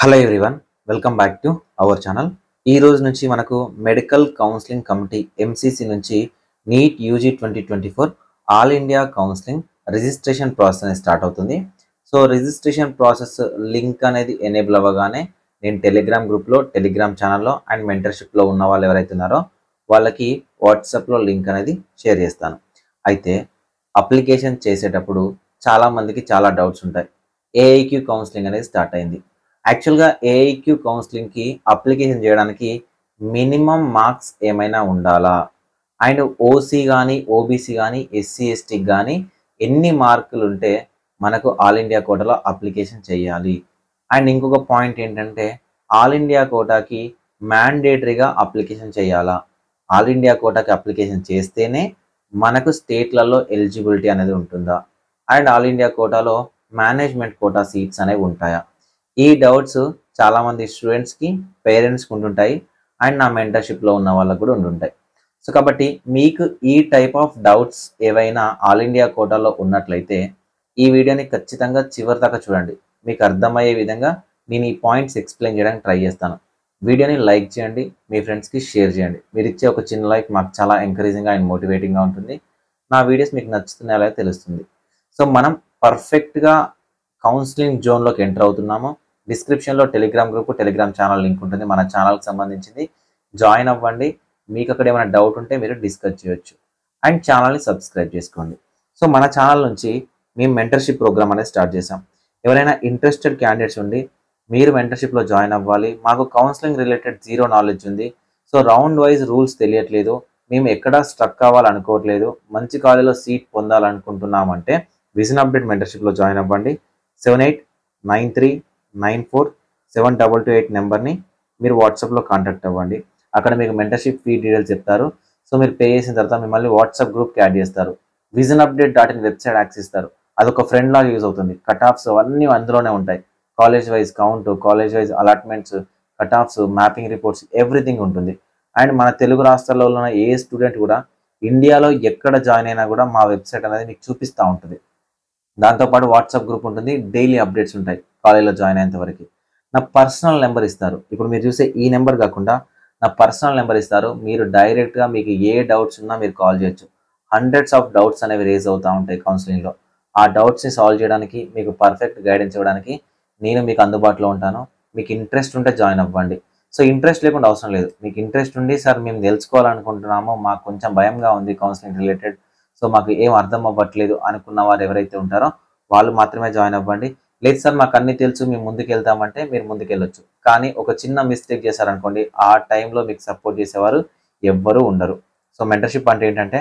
hello everyone welcome back to our channel ఈ రోజు నుంచి మనకు మెడికల్ కౌన్సిలింగ్ కమిటీ ఎంసీసీ నుంచి NEET UG twenty twenty four all India counselling registration process అనేది start అవుతుంది so registration process link అనేది enable అవ్వగానే నేను టెలిగ్రామ్ గ్రూప్లో టెలిగ్రామ్ ఛానల్లో అండ్ మెంటర్షిప్లో ఉన్న వాళ్ళు ఎవరైతే ఉన్నారో వాళ్ళకి వాట్సాప్లో లింక్ అనేది షేర్ చేస్తాను అయితే అప్లికేషన్ చేసేటప్పుడు చాలా మందికి చాలా డౌట్స్ ఉంటాయి ఏఐక్యూ కౌన్సిలింగ్ అనేది స్టార్ట్ అయింది యాక్చువల్గా ఏఐక్యూ కౌన్సిలింగ్కి అప్లికేషన్ చేయడానికి మినిమం మార్క్స్ ఏమైనా ఉండాలా అండ్ ఓసీ కానీ ఓబీసీ కానీ ఎస్సీ ఎస్టీకి కానీ ఎన్ని మార్కులు ఉంటే మనకు ఆల్ ఇండియా కోటాలో అప్లికేషన్ చేయాలి అండ్ ఇంకొక పాయింట్ ఏంటంటే ఆల్ ఇండియా కోటాకి మ్యాండేటరీగా అప్లికేషన్ చేయాలా ఆల్ ఇండియా కోటాకి అప్లికేషన్ చేస్తేనే మనకు స్టేట్లలో ఎలిజిబిలిటీ అనేది ఉంటుందా అండ్ ఆల్ ఇండియా కోటాలో మేనేజ్మెంట్ కోటా సీట్స్ అనేవి ఉంటాయా ఈ డౌట్స్ చాలామంది స్టూడెంట్స్కి పేరెంట్స్కి ఉంటుంటాయి అండ్ నా మెంటర్షిప్లో ఉన్న వాళ్ళకు కూడా ఉంటుంటాయి సో కాబట్టి మీకు ఈ టైప్ ఆఫ్ డౌట్స్ ఏవైనా ఆల్ ఇండియా కోటాలో ఉన్నట్లయితే ఈ వీడియోని ఖచ్చితంగా చివరి దాకా చూడండి మీకు అర్థమయ్యే విధంగా నేను ఈ పాయింట్స్ ఎక్స్ప్లెయిన్ చేయడానికి ట్రై చేస్తాను వీడియోని లైక్ చేయండి మీ ఫ్రెండ్స్కి షేర్ చేయండి మీరు ఇచ్చే ఒక చిన్న లైక్ మాకు చాలా ఎంకరేజింగ్గా అండ్ మోటివేటింగ్గా ఉంటుంది నా వీడియోస్ మీకు నచ్చుతున్నాయో లేదో తెలుస్తుంది సో మనం పర్ఫెక్ట్గా కౌన్సిలింగ్ జోన్లోకి ఎంటర్ అవుతున్నాము డిస్క్రిప్షన్లో Telegram group Telegram channel link ఉంటుంది మన ఛానల్కి సంబంధించింది జాయిన్ అవ్వండి మీకు అక్కడ ఏమైనా డౌట్ ఉంటే మీరు డిస్కస్ చేయొచ్చు అండ్ ఛానల్ని సబ్స్క్రైబ్ చేసుకోండి సో మన ఛానల్ నుంచి మేము మెంటర్షిప్ ప్రోగ్రామ్ అనేది స్టార్ట్ చేసాం ఎవరైనా ఇంట్రెస్టెడ్ క్యాండిడేట్స్ ఉండి మీరు మెంటర్షిప్లో జాయిన్ అవ్వాలి మాకు కౌన్సిలింగ్ రిలేటెడ్ జీరో నాలెడ్జ్ ఉంది సో రౌండ్ వైజ్ రూల్స్ తెలియట్లేదు మేము ఎక్కడ స్ట్రక్ కావాలనుకోవట్లేదు మంచి కాలేజీలో సీట్ పొందాలనుకుంటున్నామంటే విజన్ అప్డేట్ మెంటర్షిప్లో జాయిన్ అవ్వండి seven eight nine three nine four seven double two eight నెంబర్ని మీరు వాట్సాప్లో కాంటాక్ట్ అవ్వండి అక్కడ మీకు మెంటర్షిప్ ఫీ డీటెయిల్స్ చెప్తారు సో మీరు పే చేసిన తర్వాత మిమ్మల్ని వాట్సాప్ గ్రూప్కి యాడ్ చేస్తారు Vision Update dot in website access ఇస్తారు అదొక ఫ్రెండ్ లాగా యూజ్ అవుతుంది కట్ ఆఫ్స్ అన్నీ అందులోనే ఉంటాయి college wise count college wise allotments cut offs mapping reports everything ఉంటుంది అండ్ మన తెలుగు రాష్ట్రాల్లో ఉన్న ఏ స్టూడెంట్ కూడా ఇండియాలో ఎక్కడ జాయిన్ అయినా కూడా మా వెబ్సైట్ అనేది మీకు చూపిస్తూ ఉంటుంది దాంతోపాటు వాట్సాప్ గ్రూప్ ఉంటుంది డైలీ అప్డేట్స్ ఉంటాయి కాలేజ్లో జాయిన్ అయ్యేంత వరకు నా పర్సనల్ నెంబర్ ఇస్తారు ఇప్పుడు మీరు చూసే ఈ నెంబర్ కాకుండా నా పర్సనల్ నెంబర్ ఇస్తారు మీరు డైరెక్ట్గా మీకు ఏ డౌట్స్ ఉన్నా మీరు కాల్ చేయొచ్చు హండ్రెడ్స్ ఆఫ్ డౌట్స్ అనేవి రేజ్ అవుతూ ఉంటాయి కౌన్సిలింగ్లో ఆ డౌట్స్ని సాల్వ్ చేయడానికి మీకు పర్ఫెక్ట్ గైడెన్స్ ఇవ్వడానికి నేను మీకు అందుబాటులో ఉంటాను మీకు ఇంట్రెస్ట్ ఉంటే జాయిన్ అవ్వండి సో ఇంట్రెస్ట్ లేకుండా అవసరం లేదు మీకు ఇంట్రెస్ట్ ఉండి సార్ మేము తెలుసుకోవాలనుకుంటున్నామో మాకు కొంచెం భయంగా ఉంది కౌన్సిలింగ్ రిలేటెడ్ సో మాకు ఏం అర్థం అవ్వట్లేదు అనుకున్న వారు ఎవరైతే ఉంటారో వాళ్ళు మాత్రమే జాయిన్ అవ్వండి లేదు సార్ మాకు అన్ని తెలుసు మేము ముందుకు వెళ్తామంటే మీరు ముందుకు వెళ్ళొచ్చు కానీ ఒక చిన్న మిస్టేక్ చేశారనుకోండి ఆ టైంలో మీకు సపోర్ట్ చేసేవారు ఎవ్వరూ ఉండరు సో మెంటర్షిప్ అంటే ఏంటంటే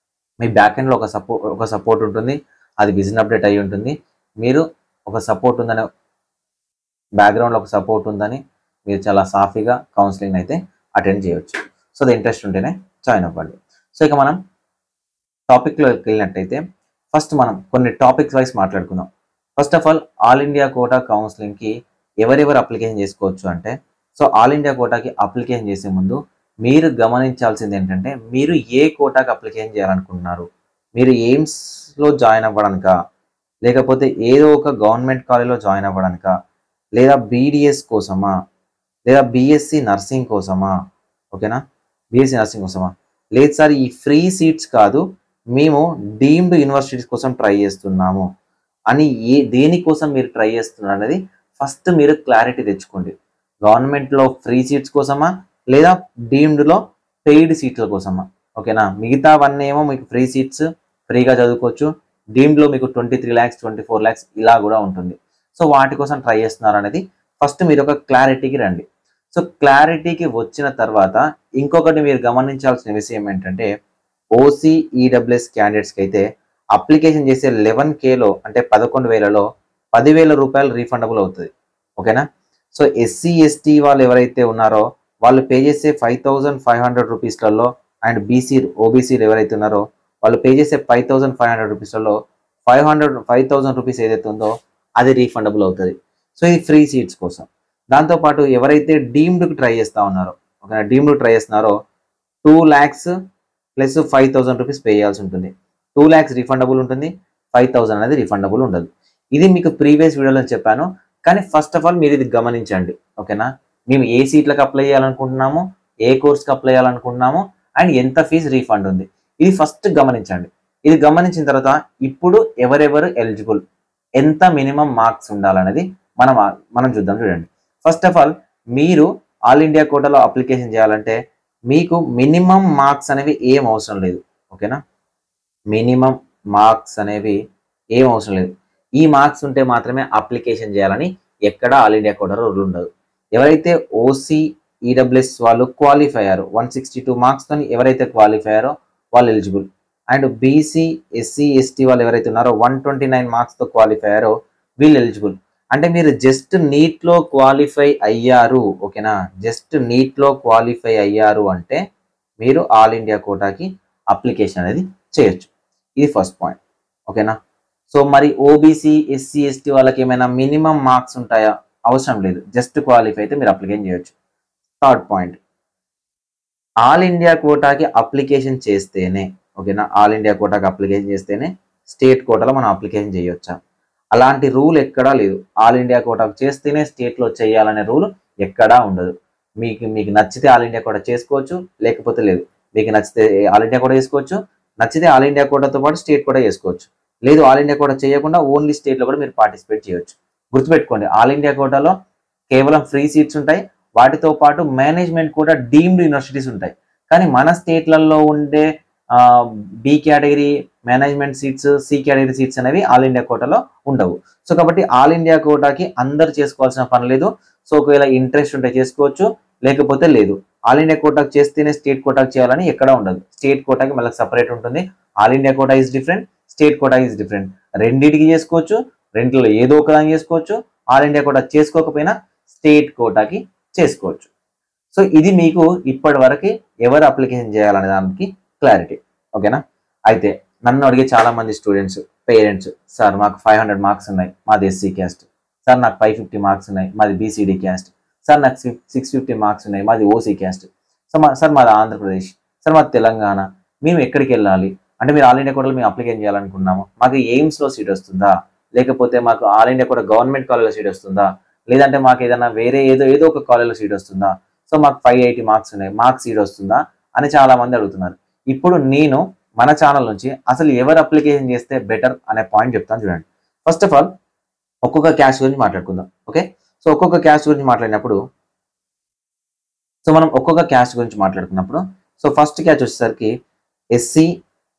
మీ బ్యాక్ ఎండ్లో ఒక సపో ఒక సపోర్ట్ ఉంటుంది అది విజన్ అప్డేట్ అయి ఉంటుంది మీరు ఒక సపోర్ట్ ఉందనే బ్యాక్గ్రౌండ్లో ఒక సపోర్ట్ ఉందని మీరు చాలా సాఫీగా కౌన్సిలింగ్ అయితే అటెండ్ చేయొచ్చు సో అది ఇంట్రెస్ట్ ఉంటేనే జాయిన్ అవ్వండి సో ఇక మనం టాపిక్లోకి వెళ్ళినట్టయితే ఫస్ట్ మనం కొన్ని టాపిక్స్ వైజ్ మాట్లాడుకుందాం first of all all India quota కౌన్సిలింగ్కి ఎవరెవరు అప్లికేషన్ చేసుకోవచ్చు అంటే సో ఆల్ ఇండియా కోటాకి అప్లికేషన్ చేసే ముందు మీరు గమనించాల్సింది ఏంటంటే మీరు ఏ కోటాకి అప్లికేషన్ చేయాలనుకుంటున్నారు మీరు ఎయిమ్స్లో జాయిన్ అవ్వడానిక లేకపోతే ఏదో ఒక గవర్నమెంట్ కాలేజ్లో జాయిన్ అవ్వడానిక లేదా బీడిఎస్ కోసమా లేదా బీఎస్సీ నర్సింగ్ కోసమా ఓకేనా బీఎస్సీ నర్సింగ్ కోసమా లేదు సార్ ఈ ఫ్రీ సీట్స్ కాదు మేము డీమ్డ్ యూనివర్సిటీస్ కోసం ట్రై చేస్తున్నాము అని ఏ దేనికోసం మీరు ట్రై చేస్తున్నారు అనేది ఫస్ట్ మీరు క్లారిటీ తెచ్చుకోండి గవర్నమెంట్లో ఫ్రీ సీట్స్ కోసమా లేదా డీమ్డ్లో పెయిడ్ సీట్ల కోసమా ఓకేనా మిగతావన్నీ ఏమో మీకు ఫ్రీ సీట్స్ ఫ్రీగా చదువుకోవచ్చు డీమ్డ్లో మీకు twenty three lakhs twenty four lakhs ఇలా కూడా ఉంటుంది సో వాటి కోసం ట్రై చేస్తున్నారు అనేది ఫస్ట్ మీరు ఒక క్లారిటీకి రండి సో క్లారిటీకి వచ్చిన తర్వాత ఇంకొకటి మీరు గమనించాల్సిన విషయం ఏంటంటే ఓసీ ఈడబ్ల్యూఎస్ క్యాండిడేట్స్కి అయితే అప్లికేషన్ చేసే లెవెన్ కేలో అంటే పదకొండు వేలలో పదివేల రూపాయలు రీఫండబుల్ అవుతుంది ఓకేనా సో ఎస్సీ ఎస్టీ వాళ్ళు ఎవరైతే ఉన్నారో వాళ్ళు పే చేసే ఫైవ్ థౌజండ్ ఫైవ్ హండ్రెడ్ రూపీస్లలో అండ్ బీసీ ఓబీసీలు ఎవరైతే ఉన్నారో వాళ్ళు పే చేసే ఫైవ్ థౌజండ్ ఫైవ్ హండ్రెడ్ రూపీస్లలో five hundred five thousand rupees ఏదైతే ఉందో అది రీఫండబుల్ అవుతుంది సో ఇది ఫ్రీ సీట్స్ కోసం దాంతోపాటు ఎవరైతే డీమ్డ్కి ట్రై చేస్తూ ఉన్నారో ఓకేనా డీమ్డ్ ట్రై చేస్తున్నారో two lakhs plus five thousand rupees pay చేయాల్సి ఉంటుంది టూ ల్యాక్స్ రిఫండబుల్ ఉంటుంది ఫైవ్ థౌసండ్ అనేది రిఫండబుల్ ఉండదు ఇది మీకు ప్రీవియస్ వీడియోలో చెప్పాను కానీ ఫస్ట్ ఆఫ్ ఆల్ మీరు ఇది గమనించండి ఓకేనా మేము ఏ సీట్లకు అప్లై చేయాలనుకుంటున్నాము ఏ కోర్స్కి అప్లై చేయాలనుకుంటున్నాము అండ్ ఎంత ఫీజు రీఫండ్ ఉంది ఇది ఫస్ట్ గమనించండి ఇది గమనించిన తర్వాత ఇప్పుడు ఎవరెవరు ఎలిజిబుల్ ఎంత మినిమం మార్క్స్ ఉండాలనేది మనం మనం చూద్దాం చూడండి ఫస్ట్ ఆఫ్ ఆల్ మీరు ఆల్ ఇండియా కోటాలో అప్లికేషన్ చేయాలంటే మీకు మినిమం మార్క్స్ అనేవి ఏం అవసరం లేదు ఓకేనా మినిమం మార్క్స్ అనేవి ఏం అవసరం లేదు ఈ మార్క్స్ ఉంటే మాత్రమే అప్లికేషన్ చేయాలని ఎక్కడ ఆల్ ఇండియా కోటాలో రూల్ ఉండదు ఎవరైతే ఓసీ ఈడబ్ల్యూఎస్ వాళ్ళు క్వాలిఫై అయ్యారు వన్ సిక్స్టీ టూ మార్క్స్తో ఎవరైతే క్వాలిఫై అయ్యారో వాళ్ళు eligible and BC SC ST వాళ్ళు ఎవరైతే ఉన్నారో వన్ ట్వంటీ నైన్ మార్క్స్తో క్వాలిఫై అయ్యారో వీళ్ళు ఎలిజిబుల్ అంటే మీరు జస్ట్ నీట్లో క్వాలిఫై అయ్యారు ఓకేనా జస్ట్ నీట్లో క్వాలిఫై అయ్యారు అంటే మీరు ఆల్ ఇండియా కోటాకి అప్లికేషన్ అనేది చేయొచ్చు ఇది ఫస్ట్ పాయింట్ ఓకేనా సో మరి ఓబీసీ ఎస్సీ ఎస్టీ వాళ్ళకి ఏమైనా మినిమం మార్క్స్ ఉంటాయా అవసరం లేదు జస్ట్ క్వాలిఫై అయితే మీరు అప్లికేషన్ చేయొచ్చు థర్డ్ పాయింట్ ఆల్ ఇండియా కోటాకి అప్లికేషన్ చేస్తేనే ఓకేనా ఆల్ ఇండియా కోటాకి అప్లికేషన్ చేస్తేనే స్టేట్ కోటాలో మనం అప్లికేషన్ చేయొచ్చా అలాంటి రూల్ ఎక్కడా లేదు ఆల్ ఇండియా కోటాకు చేస్తేనే స్టేట్లో చేయాలనే రూల్ ఎక్కడా ఉండదు మీకు మీకు నచ్చితే ఆల్ ఇండియా కోటా చేసుకోవచ్చు లేకపోతే లేదు మీకు నచ్చితే ఆల్ ఇండియా కోటా చేసుకోవచ్చు నచ్చితే ఆల్ ఇండియా కోటాతో పాటు స్టేట్ కూడా చేసుకోవచ్చు లేదు ఆల్ ఇండియా కోటా చేయకుండా ఓన్లీ స్టేట్లో కూడా మీరు పార్టిసిపేట్ చేయొచ్చు గుర్తుపెట్టుకోండి ఆల్ ఇండియా కోటాలో కేవలం ఫ్రీ సీట్స్ ఉంటాయి వాటితో పాటు మేనేజ్మెంట్ కూడా డీమ్డ్ యూనివర్సిటీస్ ఉంటాయి కానీ మన స్టేట్లలో ఉండే B category management seats C category seats అనేవి ఆల్ ఇండియా కోటాలో ఉండవు సో కాబట్టి ఆల్ ఇండియా కోటాకి అందరు చేసుకోవాల్సిన పని లేదు సో ఒకవేళ ఇంట్రెస్ట్ ఉంటే చేసుకోవచ్చు లేకపోతే లేదు ఆల్ ఇండియా కోటాకి చేస్తేనే స్టేట్ కోటాకి చేయాలని ఎక్కడ ఉండదు స్టేట్ కోటాకి మళ్ళీ సపరేట్ ఉంటుంది all India quota is different state quota is different రెండింటికి చేసుకోవచ్చు రెండిలో ఏదో ఒకదాన్ని చేసుకోవచ్చు ఆల్ ఇండియా కోటా చేసుకోకపోయినా స్టేట్ కోటాకి చేసుకోవచ్చు సో ఇది మీకు ఇప్పటి వరకు ఎవరు అప్లికేషన్ చేయాలనే దానికి క్లారిటీ ఓకేనా అయితే నన్ను అడిగే చాలా మంది స్టూడెంట్స్ పేరెంట్స్ సార్ మాకు ఫైవ్ హండ్రెడ్ మార్క్స్ ఉన్నాయి మాది ఎస్సీ క్యాస్ట్ సార్ నాకు ఫైవ్ ఫిఫ్టీ మార్క్స్ ఉన్నాయి మాది బీసీడీ క్యాస్ట్ సార్ నాకు సిక్స్ ఫిఫ్టీ మార్క్స్ ఉన్నాయి మాది ఓసీ క్యాస్ట్ సో మా సార్ మాది ఆంధ్రప్రదేశ్ సార్ మాది తెలంగాణ మేము ఎక్కడికి వెళ్ళాలి అంటే మీరు ఆల్ ఇండియా కోటాలో మేము అప్లికేషన్ చేయాలనుకున్నాము మాకు ఎయిమ్స్లో సీట్ వస్తుందా లేకపోతే మాకు ఆల్ ఇండియా కూడా గవర్నమెంట్ కాలేజ్లో సీట్ వస్తుందా లేదంటే మాకు ఏదైనా వేరే ఏదో ఏదో ఒక కాలేజ్లో సీట్ వస్తుందా సో మాకు ఫైవ్ ఎయిటీ మార్క్స్ ఉన్నాయి మార్క్స్ సీట్ వస్తుందా అని చాలా మంది అడుగుతున్నారు ఇప్పుడు నేను మన ఛానల్ నుంచి అసలు ఎవరు అప్లికేషన్ చేస్తే బెటర్ అనే పాయింట్ చెప్తాను చూడండి ఫస్ట్ ఆఫ్ ఆల్ ఒక్కొక్క క్యాస్ట్ గురించి మాట్లాడుకుందాం ఓకే సో ఒక్కొక్క క్యాస్ట్ గురించి మాట్లాడినప్పుడు సో మనం ఒక్కొక్క క్యాస్ట్ గురించి మాట్లాడుకున్నప్పుడు సో ఫస్ట్ క్యాస్ట్ వచ్చేసరికి SC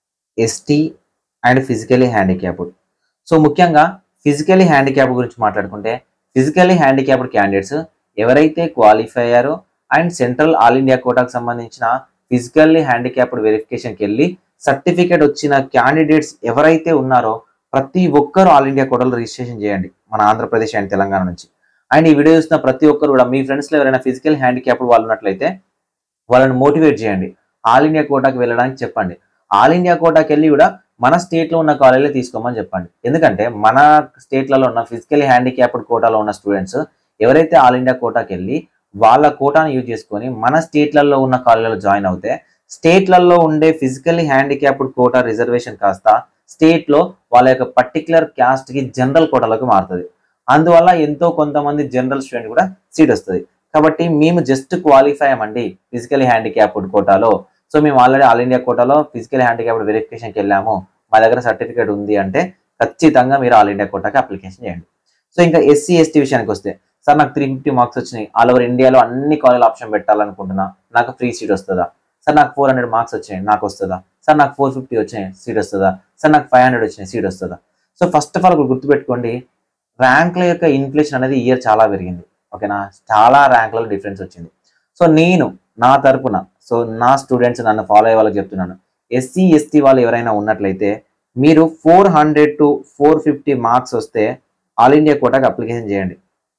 ST and physically handicapped so ముఖ్యంగా ఫిజికలీ హ్యాండిక్యాప్ గురించి మాట్లాడుకుంటే ఫిజికలీ హ్యాండిక్యాప్డ్ క్యాండిడేట్స్ ఎవరైతే క్వాలిఫై అయ్యారో అండ్ సెంట్రల్ ఆల్ ఇండియా కోటాకు సంబంధించిన ఫిజికల్లీ హ్యాండిక్యాప్డ్ వెరిఫికేషన్కి వెళ్ళి సర్టిఫికేట్ వచ్చిన క్యాండిడేట్స్ ఎవరైతే ఉన్నారో ప్రతి ఒక్కరు ఆల్ ఇండియా కోటాలో రిజిస్ట్రేషన్ చేయండి మన ఆంధ్రప్రదేశ్ అండ్ తెలంగాణ నుంచి అండ్ ఈ వీడియో చూసిన ప్రతి ఒక్కరు కూడా మీ ఫ్రెండ్స్లో ఎవరైనా ఫిజికల్ హ్యాండిక్యాప్డ్ వాళ్ళు ఉన్నట్లయితే వాళ్ళని మోటివేట్ చేయండి ఆల్ ఇండియా కోటాకి వెళ్ళడానికి చెప్పండి ఆల్ ఇండియా కోటాకి వెళ్ళి కూడా మన స్టేట్లో ఉన్న కాలేజీలో తీసుకోమని చెప్పండి ఎందుకంటే మన స్టేట్లలో ఉన్న ఫిజికల్ హ్యాండిక్యాప్డ్ కోటాలో ఉన్న స్టూడెంట్స్ ఎవరైతే ఆల్ ఇండియా కోటాకి వెళ్ళి వాళ్ళ కోటాను యూజ్ చేసుకొని మన స్టేట్లలో ఉన్న కాలేజీలో జాయిన్ అవుతే స్టేట్లలో ఉండే ఫిజికల్లీ హ్యాండిక్యాప్డ్ కోటా రిజర్వేషన్ కాస్త స్టేట్లో వాళ్ళ యొక్క పర్టికులర్ క్యాస్ట్కి జనరల్ కోటాలోకి మారుతుంది అందువల్ల ఎంతో కొంతమంది జనరల్ స్టూడెంట్ కూడా సీట్ వస్తుంది కాబట్టి మేము జస్ట్ క్వాలిఫై అయ్యామండి ఫిజికల్ హ్యాండిక్యాప్డ్ కోటాలో సో మేము ఆల్రెడీ ఆల్ ఇండియా కోటాలో ఫిజికల్ హ్యాండిక్యాప్డ్ వెరిఫికేషన్కి వెళ్ళాము మా దగ్గర సర్టిఫికేట్ ఉంది అంటే ఖచ్చితంగా మీరు ఆల్ ఇండియా కోటాకి అప్లికేషన్ చేయండి సో ఇంకా ఎస్సీ ఎస్టీ విషయానికి వస్తే సార్ నాకు త్రీ ఫిఫ్టీ మార్క్స్ వచ్చినాయి ఆల్ ఓవర్ ఇండియాలో అన్ని కాలేజ్ ఆప్షన్ పెట్టాలనుకుంటున్నా నాకు ఫ్రీ సీట్ వస్తుందా సార్ నాకు ఫోర్ హండ్రెడ్ మార్క్స్ వచ్చాయి నాకు వస్తుందా సార్ నాకు ఫోర్ ఫిఫ్టీ వచ్చాయి సీట్ వస్తుందా సార్ నాకు ఫైవ్ హండ్రెడ్ వచ్చినాయి సీట్ వస్తుందా సో ఫస్ట్ ఆఫ్ ఆల్ ఒకటి గుర్తుపెట్టుకోండి ర్యాంక్ల యొక్క ఇన్ఫ్లేషన్ అనేది ఇయర్ చాలా పెరిగింది ఓకేనా చాలా ర్యాంక్లలో డిఫరెన్స్ వచ్చింది సో నేను నా తరపున సో నా స్టూడెంట్స్ నన్ను ఫాలో అయ్యే వాళ్ళకి చెప్తున్నాను ఎస్సీ ఎస్టీ వాళ్ళు ఎవరైనా ఉన్నట్లయితే మీరు four hundred to four fifty marks వస్తే ఆల్ ఇండియా కోటాకి అప్లికేషన్ చేయండి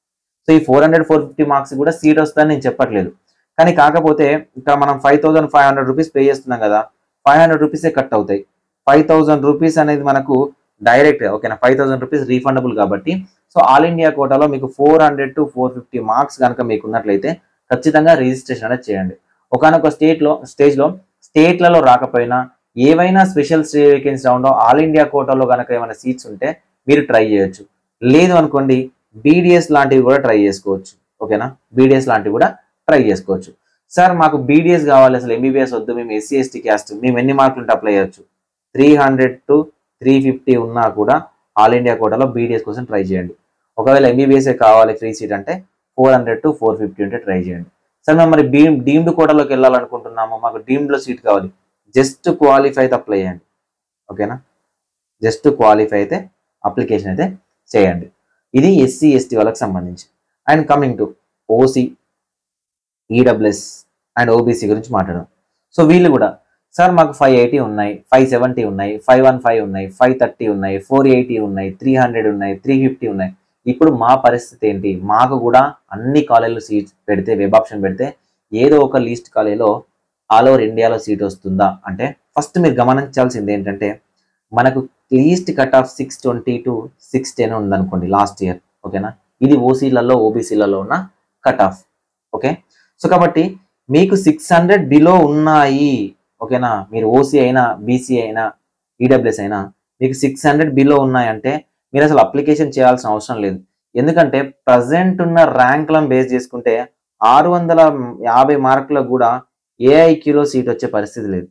సో ఈ four hundred four fifty marks కూడా సీట్ వస్తుందని నేను చెప్పట్లేదు కానీ కాకపోతే ఇక్కడ మనం five thousand five hundred rupees pay చేస్తున్నాం కదా ఫైవ్ హండ్రెడ్ రూపీసే కట్ అవుతాయి ఫైవ్ థౌసండ్ రూపీస్ అనేది మనకు డైరెక్ట్ ఓకేనా ఫైవ్ థౌసండ్ రూపీస్ రీఫండబుల్ కాబట్టి సో ఆల్ ఇండియా కోటాలో మీకు four hundred to four fifty marks కనుక మీకు ఉన్నట్లయితే ఖచ్చితంగా రిజిస్ట్రేషన్ అనేది చేయండి ఒకనొక స్టేట్లో స్టేజ్లో స్టేట్లలో రాకపోయినా ఏవైనా స్పెషల్ స్టే వేకెన్సీ రౌండ్లో ఆల్ ఇండియా కోటాలో కనుక ఏమైనా సీట్స్ ఉంటే మీరు ట్రై చేయొచ్చు లేదు అనుకోండి బీడిఎస్ లాంటివి కూడా ట్రై చేసుకోవచ్చు ఓకేనా బీడిఎస్ లాంటివి కూడా ట్రై చేసుకోవచ్చు సార్ మాకు బీడిఎస్ కావాలి అసలు ఎంబీబీఎస్ వద్దు మేము ఎస్సీ ఎస్టీ క్యాస్ట్ మేము ఎన్ని మార్కులు ఉంటే అప్లై చేయొచ్చు three hundred to three fifty ఉన్నా కూడా ఆల్ ఇండియా కోటాలో బీడిఎస్ కోసం ట్రై చేయండి ఒకవేళ ఎంబీబీఎస్ఏ కావాలి ఫ్రీ సీట్ అంటే four hundred to four fifty ఉంటే ట్రై చేయండి సార్ మేము మరి బీ డీమ్డ్ కోటాలోకి వెళ్ళాలనుకుంటున్నాము మాకు డీమ్డ్లో సీట్ కావాలి జస్ట్ క్వాలిఫై అయితే అప్లై చేయండి ఓకేనా జస్ట్ క్వాలిఫై అయితే అప్లికేషన్ అయితే చేయండి ఇది ఎస్సీ ఎస్టీ వాళ్ళకి సంబంధించి and coming to OC EWS and OBC గురించి మాట్లాడడం సో వీళ్ళు కూడా సార్ మాకు ఫైవ్ ఎయిటీ ఉన్నాయి ఫైవ్ సెవెంటీ ఉన్నాయి ఫైవ్ వన్ ఫైవ్ ఉన్నాయి ఫైవ్ థర్టీ ఉన్నాయి ఫోర్ ఎయిటీ ఉన్నాయి త్రీ హండ్రెడ్ ఉన్నాయి త్రీ ఫిఫ్టీ ఉన్నాయి ఇప్పుడు మా పరిస్థితి ఏంటి మాకు కూడా అన్ని కాలేజీలో సీట్స్ పెడితే వెబ్ ఆప్షన్ పెడితే ఏదో ఒక లీస్ట్ కాలేజీలో ఆల్ ఓవర్ ఇండియాలో సీట్ వస్తుందా అంటే ఫస్ట్ మీరు గమనించాల్సింది ఏంటంటే మనకు least cut off six twenty two six ten ఉందనుకోండి లాస్ట్ ఇయర్ ఓకేనా ఇది ఓసీలలో ఓబీసీలలో ఉన్న కట్ ఆఫ్ ఓకే సో కాబట్టి మీకు సిక్స్ హండ్రెడ్ బిలో ఉన్నాయి ఓకేనా మీరు ఓసీ అయినా బీసీ అయినా ఈడబ్ల్యూఎస్ అయినా మీకు సిక్స్ హండ్రెడ్ బిలో ఉన్నాయంటే మీరు అసలు అప్లికేషన్ చేయాల్సిన అవసరం లేదు ఎందుకంటే ప్రజెంట్ ఉన్న ర్యాంక్లను బేస్ చేసుకుంటే ఆరు వందల యాభై మార్కులకు కూడా ఏఐక్యూలో సీట్ వచ్చే పరిస్థితి లేదు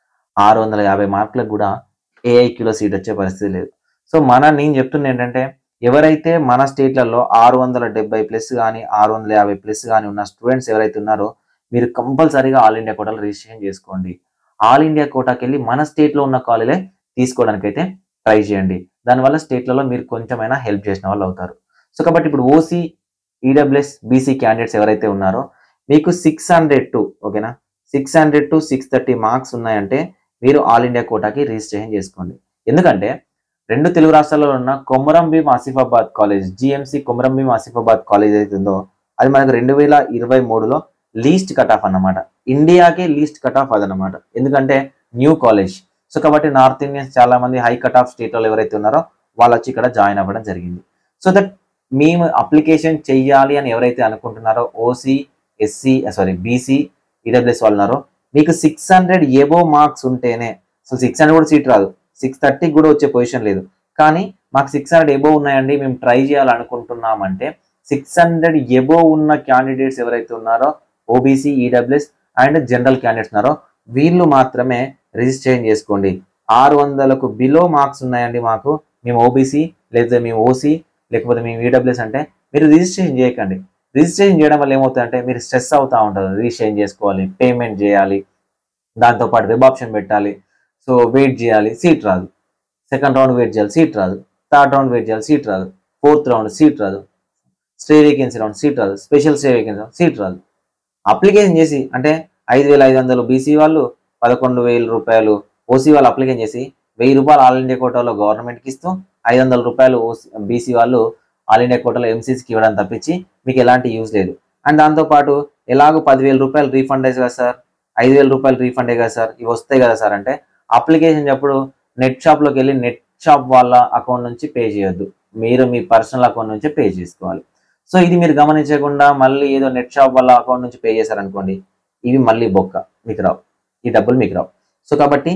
ఆరు వందల యాభై మార్కులకు కూడా ఏఐక్యూలో సీట్ వచ్చే పరిస్థితి లేదు సో మన నేను చెప్తున్నా ఏంటంటే ఎవరైతే మన స్టేట్లలో ఆరు వందల డెబ్బై ప్లస్ కానీ ఆరు వందల యాభై ప్లస్ కానీ ఉన్న స్టూడెంట్స్ ఎవరైతే ఉన్నారో మీరు కంపల్సరీగా ఆల్ ఇండియా కోటాలో రిజిస్ట్రేషన్ చేసుకోండి ఆల్ ఇండియా కోటాకి వెళ్ళి మన స్టేట్లో ఉన్న కాలేజే తీసుకోవడానికి అయితే ట్రై చేయండి దానివల్ల స్టేట్లలో మీరు కొంచెమైనా హెల్ప్ చేసిన వాళ్ళు అవుతారు సో కాబట్టి ఇప్పుడు ఓసీ ఈడబ్ల్యూఎస్ బీసీ క్యాండిడేట్స్ ఎవరైతే ఉన్నారో మీకు సిక్స్ హండ్రెడ్ టు ఓకేనా six hundred to six thirty marks ఉన్నాయంటే మీరు ఆల్ ఇండియా కోటాకి రిజిస్ట్రేషన్ చేసుకోండి ఎందుకంటే రెండు తెలుగు రాష్ట్రాల్లో ఉన్న Komaram Bheem Asifabad college GMC Komaram Bheem Asifabad college అవుతుందో అది మనకు రెండు వేల ఇరవై మూడులో లీస్ట్ కట్ ఆఫ్ అన్నమాట ఇండియాకే లీస్ట్ కట్ ఆఫ్ అదనమాట ఎందుకంటే న్యూ కాలేజ్ సో కాబట్టి నార్త్ ఇండియన్స్ చాలా మంది హై కట్ ఆఫ్ స్టేట్లో ఎవరైతే ఉన్నారో వాళ్ళు వచ్చి ఇక్కడ జాయిన్ అవ్వడం జరిగింది సో దట్ మేము అప్లికేషన్ చెయ్యాలి అని ఎవరైతే అనుకుంటున్నారో OC SC sorry BC EWS వాళ్ళు ఉన్నారో మీకు సిక్స్ హండ్రెడ్ ఎబో మార్క్స్ ఉంటేనే సో సిక్స్ హండ్రెడ్ కూడా సీట్ రాదు సిక్స్ థర్టీకి కూడా వచ్చే పొజిషన్ లేదు కానీ మాకు సిక్స్ హండ్రెడ్ ఎబో ఉన్నాయండి మేము ట్రై చేయాలనుకుంటున్నామంటే సిక్స్ హండ్రెడ్ ఎబో ఉన్న క్యాండిడేట్స్ ఎవరైతే ఉన్నారో OBC EWS and general candidates ఉన్నారో వీళ్ళు మాత్రమే రిజిస్ట్రేషన్ చేసుకోండి ఆరు వందలకు బిలో మార్క్స్ ఉన్నాయండి మాకు మేము ఓబీసీ లేదా మేము ఓసీ లేకపోతే మేము ఈడబ్ల్యూఎస్ అంటే మీరు రిజిస్ట్రేషన్ చేయకండి రిజిస్ట్రేషన్ చేయడం వల్ల ఏమవుతుందంటే మీరు స్ట్రెస్ అవుతూ ఉంటారు రిజిస్ట్రేషన్ చేసుకోవాలి పేమెంట్ చేయాలి దాంతోపాటు వెబ్ ఆప్షన్ పెట్టాలి సో వెయిట్ చేయాలి సీట్ రాదు సెకండ్ రౌండ్ వెయిట్ చేయాలి సీట్ రాదు థర్డ్ రౌండ్ వెయిట్ చేయాలి సీట్ రాదు ఫోర్త్ రౌండ్ సీట్ రాదు స్టే వేకెన్సీ రౌండ్ సీట్ రాదు special stay vacancy round seat రాదు అప్లికేషన్ చేసి అంటే ఐదు వేల ఐదు వందలు బీసీ వాళ్ళు పదకొండు వేల రూపాయలు ఓసీ వాళ్ళు అప్లికేషన్ చేసి వెయ్యి రూపాయలు ఆల్ ఇండియా కోటాలో గవర్నమెంట్కి ఇస్తూ ఐదు వందల రూపాయలు ఓసీ బీసీ వాళ్ళు ఆల్ ఇండియా కోటాలో ఎంసీసీకి ఇవ్వడం తప్పించి మీకు ఎలాంటి యూజ్ లేదు అండ్ దాంతోపాటు ఎలాగో పదివేల రూపాయలు రీఫండ్ అయ్యి కదా సార్ ఐదు వేల రూపాయలు రీఫండ్ అయ్యి కదా సార్ ఇవి వస్తాయి కదా సార్ అంటే అప్లికేషన్ అప్పుడు నెట్ షాప్లోకి వెళ్ళి నెట్ షాప్ వాళ్ళ అకౌంట్ నుంచి పే చేయొద్దు మీరు మీ పర్సనల్ అకౌంట్ నుంచి పే చేసుకోవాలి సో ఇది మీరు గమనించకుండా మళ్ళీ ఏదో నెట్ షాప్ వాళ్ళ అకౌంట్ నుంచి పే చేశారనుకోండి ఇవి మళ్ళీ బొక్క మీకు రావు ఈ డబ్బులు మీకు రావు సో కాబట్టి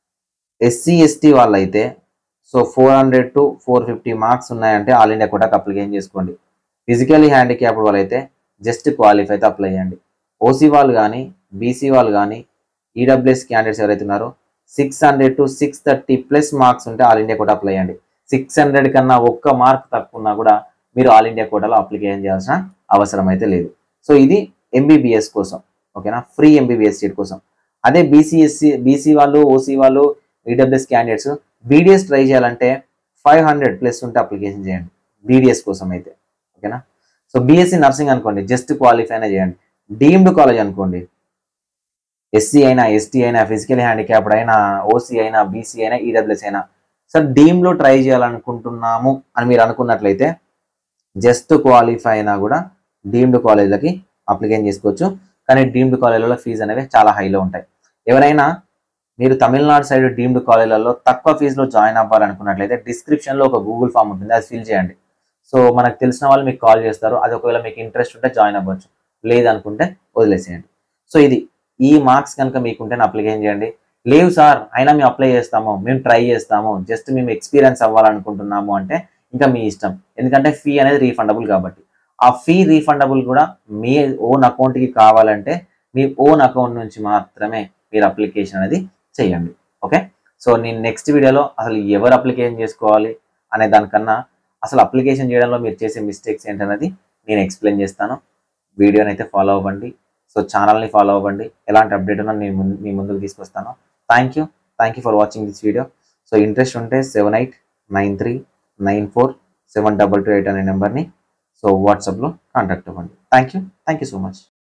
ఎస్సీ ఎస్టీ వాళ్ళైతే so four hundred to four fifty marks ఉన్నాయంటే ఆల్ ఇండియా కోటాకి అప్లికేషన్ చేసుకోండి ఫిజికల్లీ హ్యాండిక్యాప్డ్ వాళ్ళైతే జస్ట్ క్వాలిఫై అయితే అప్లై చేయండి ఓసీ వాళ్ళు కానీ బీసీ వాళ్ళు కానీ ఈడబ్ల్యూఎస్ క్యాండిడేట్స్ ఎవరైతే ఉన్నారో six hundred to six thirty plus marks ఉంటే ఆల్ ఇండియా కోటా అప్లై చేయండి సిక్స్ హండ్రెడ్ కన్నా ఒక్క మార్క్ తక్కువ ఉన్నా కూడా మీరు ఆల్ ఇండియా కోటాలో అప్లికేషన్ చేయాల్సిన అవసరం అయితే లేదు సో ఇది ఎంబీబీఎస్ కోసం ఓకేనా ఫ్రీ ఎంబీబీఎస్ సీట్ కోసం అదే బీసీఎస్సీ బీసీ వాళ్ళు ఓసీ వాళ్ళు ఈడబ్ల్యూఎస్ క్యాండిడేట్స్ బీడీఎస్ ట్రై చేయాలంటే ఫైవ్ హండ్రెడ్ ప్లస్ ఉంటే అప్లికేషన్ చేయండి బీడీఎస్ కోసం అయితే ఓకేనా సో బీఎస్సీ నర్సింగ్ అనుకోండి జస్ట్ క్వాలిఫై అయినా చేయండి డీమ్డ్ కాలేజ్ అనుకోండి ఎస్సీ అయినా ఎస్టీ అయినా ఫిజికల్ హ్యాండిక్యాప్డ్ అయినా ఓసీ అయినా బీసీ అయినా ఈడబ్ల్యూఎస్ అయినా సార్ డీమ్లో ట్రై చేయాలనుకుంటున్నాము అని మీరు అనుకున్నట్లయితే జస్ట్ క్వాలిఫై అయినా కూడా డీమ్డ్ కాలేజీలకి అప్లికేషన్ చేసుకోవచ్చు కానీ డీమ్డ్ కాలేజీలలో ఫీజు అనేవి చాలా హైలో ఉంటాయి ఎవరైనా మీరు తమిళనాడు సైడ్ డీమ్డ్ కాలేజీలలో తక్కువ ఫీజులో జాయిన్ అవ్వాలనుకున్నట్లయితే డిస్క్రిప్షన్లో ఒక గూగుల్ ఫామ్ ఉంటుంది అది ఫిల్ చేయండి సో మనకు తెలిసిన వాళ్ళు మీకు కాల్ చేస్తారు అది ఒకవేళ మీకు ఇంట్రెస్ట్ ఉంటే జాయిన్ అవ్వచ్చు లేదనుకుంటే వదిలేసేయండి సో ఇది ఈ మార్క్స్ కనుక మీకుంటే అప్లికేషన్ చేయండి లేవు సార్ అయినా మేము అప్లై చేస్తాము మేము ట్రై చేస్తాము జస్ట్ మేము ఎక్స్పీరియన్స్ అవ్వాలనుకుంటున్నాము అంటే ఇంకా మీ ఇష్టం ఎందుకంటే ఫీ అనేది రీఫండబుల్ కాబట్టి ఆ ఫీ రీఫండబుల్ కూడా మీ ఓన్ అకౌంట్కి కావాలంటే మీ ఓన్ అకౌంట్ నుంచి మాత్రమే మీరు అప్లికేషన్ అనేది చేయండి ఓకే సో నేను నెక్స్ట్ వీడియోలో అసలు ఎవరు అప్లికేషన్ చేసుకోవాలి అనే దానికన్నా అసలు అప్లికేషన్ చేయడంలో మీరు చేసే మిస్టేక్స్ ఏంటనేది నేను ఎక్స్ప్లెయిన్ చేస్తాను వీడియోని అయితే ఫాలో అవ్వండి సో ఛానల్ని ఫాలో అవ్వండి ఎలాంటి అప్డేట్ ఉన్నా నేను ముందు- మీ ముందుకు తీసుకొస్తాను thank you thank you for watching this video so interest ఉంటే seven eight nine three nine four seven double two eight అనే నెంబర్ని సో వాట్సాప్లో కాంటాక్ట్ అవ్వండి thank you thank you so much